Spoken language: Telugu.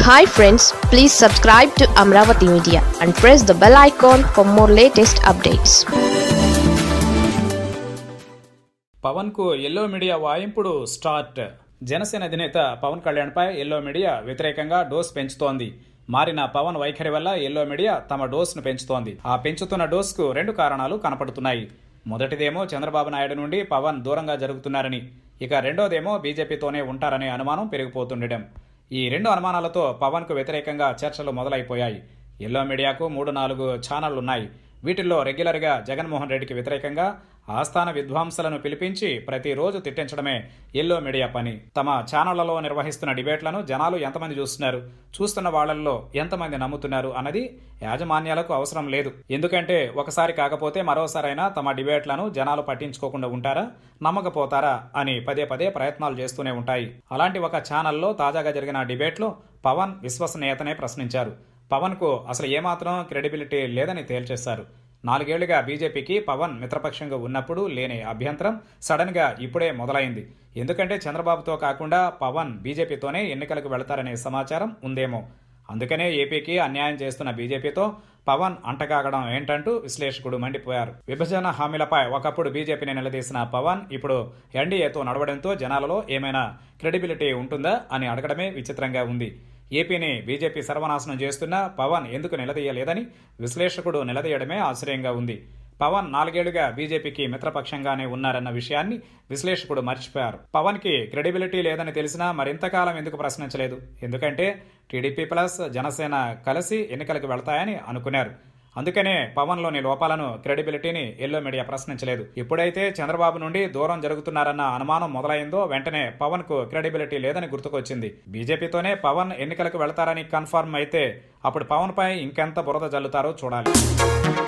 hi friends please subscribe to Amaravati media and press the bell icon for more latest updates Pavan కు ఎల్లో మీడియా వాయింపుడు స్టార్ట్ జనసేన అధినేత పవన్ కళ్యాణ్ పై ఎల్లో మీడియా వ్యతిరేకంగా డోస్ పెంచుతోంది మారిన పవన్ వైఖరి వల్ల ఎల్లో మీడియా తమ డోస్ను పెంచుతోంది ఆ పెంచుతున్న డోస్కు రెండు కారణాలు కనపడుతున్నాయి మొదటిదేమో చంద్రబాబు నాయుడు నుండి పవన్ దూరంగా జరుగుతున్నారని ఇక రెండోదేమో బీజేపీతోనే ఉంటారనే అనుమానం పెరిగిపోతుండటం ఈ రెండు అనుమానాలతో పవన్కు వ్యతిరేకంగా చర్చలు మొదలైపోయాయి ఎల్లో మీడియాకు మూడు నాలుగు ఛానళ్లున్నాయి వీటిల్లో రెగ్యులర్గా జగన్మోహన్ రెడ్డికి వ్యతిరేకంగా ఆస్థాన విద్వాంసులను పిలిపించి ప్రతిరోజు తిట్టించడమే ఎల్లో మీడియా పని తమ ఛానళ్లలో నిర్వహిస్తున్న డిబేట్లను జనాలు ఎంతమంది చూస్తున్నారు చూస్తున్న వాళ్లలో ఎంతమంది నమ్ముతున్నారు అన్నది యాజమాన్యాలకు అవసరం లేదు ఎందుకంటే ఒకసారి కాకపోతే మరోసారైనా తమ డిబేట్లను జనాలు పట్టించుకోకుండా ఉంటారా నమ్మకపోతారా అని పదే పదే ప్రయత్నాలు చేస్తూనే ఉంటాయి అలాంటి ఒక ఛానల్లో తాజాగా జరిగిన డిబేట్లో పవన్ విశ్వసనీయతనే ప్రశ్నించారు పవన్కు అసలు ఏమాత్రం క్రెడిబిలిటీ లేదని తేల్చేశారు నాలుగేళ్లుగా బీజేపీకి పవన్ మిత్రపక్షంగా ఉన్నప్పుడు లేని అభ్యంతరం సడన్ గా ఇప్పుడే మొదలైంది ఎందుకంటే చంద్రబాబుతో కాకుండా పవన్ బీజేపీతోనే ఎన్నికలకు వెళతారనే సమాచారం ఉందేమో అందుకనే ఏపీకి అన్యాయం చేస్తున్న బీజేపీతో పవన్ అంటగాగడం ఏంటంటూ విశ్లేషకుడు మండిపోయారు విభజన హామీలపై ఒకప్పుడు బీజేపీని నిలదీసిన పవన్ ఇప్పుడు ఎన్డీఏతో నడవడంతో జనాలలో ఏమైనా క్రెడిబిలిటీ ఉంటుందా అని అడగడమే విచిత్రంగా ఉంది ఏపీని బీజేపీ సర్వనాశనం చేస్తున్న పవన్ ఎందుకు నిలదీయలేదని విశ్లేషకుడు నిలదీయడమే ఆశ్చర్యంగా ఉంది పవన్ నాలుగేళ్లుగా బీజేపీకి మిత్రపక్షంగానే ఉన్నారన్న విషయాన్ని విశ్లేషకుడు మర్చిపోయారు పవన్ కి క్రెడిబిలిటీ లేదని తెలిసినా మరింతకాలం ఎందుకు ప్రశ్నించలేదు ఎందుకంటే టీడీపీ ప్లస్ జనసేన కలిసి ఎన్నికలకు వెళతాయని అనుకున్నారు అందుకనే పవన్లోని లోపాలను క్రెడిబిలిటీని ఎల్లో మీడియా ప్రశ్నించలేదు ఎప్పుడైతే చంద్రబాబు నుండి దూరం జరుగుతున్నారన్న అనుమానం మొదలైందో వెంటనే పవన్ కు క్రెడిబిలిటీ లేదని గుర్తుకొచ్చింది బీజేపీతోనే పవన్ ఎన్నికలకు వెళతారని కన్ఫర్మ్ అయితే అప్పుడు పవన్ పై ఇంకెంత బురద జల్లుతారో చూడాలి